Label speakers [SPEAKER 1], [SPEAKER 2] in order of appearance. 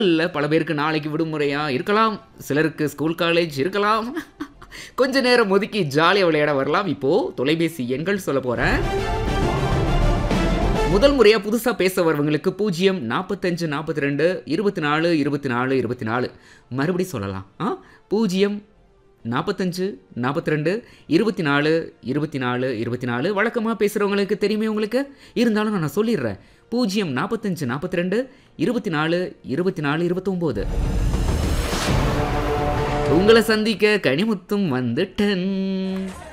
[SPEAKER 1] இல்ல பல பேருக்கு நாளைக்கு விடுமுறையா இருக்கலாம் சிலருக்கு ஸ்கூல் காலேஜ் இருக்கலாம் கொஞ்ச நேரம் ஒதுக்கி ஜாலியாக விளையாட வரலாம் இப்போ தொலைபேசி எண்கள் சொல்ல போறேன் முதல் முறையா புதுசா பேச வரவங்களுக்கு பூஜ்ஜியம் நாற்பத்தஞ்சு நாற்பத்தி ரெண்டு இருபத்தி நாலு இருபத்தி நாலு இருபத்தி நாலு மறுபடி சொல்லலாம் ஆ பூஜ்ஜியம் நாற்பத்தஞ்சு நாற்பத்தி ரெண்டு இருபத்தி நாலு இருபத்தி நாலு இருபத்தி நாலு வழக்கமாக பேசுகிறவங்களுக்கு தெரியுமே உங்களுக்கு இருந்தாலும் நான் சொல்லிடுறேன் பூஜ்ஜியம் நாற்பத்தஞ்சு நாற்பத்தி ரெண்டு இருபத்தி நாலு இருபத்தி நாலு இருபத்தொம்போது உங்களை சந்திக்க கனிமுத்தும் வந்துட்டன்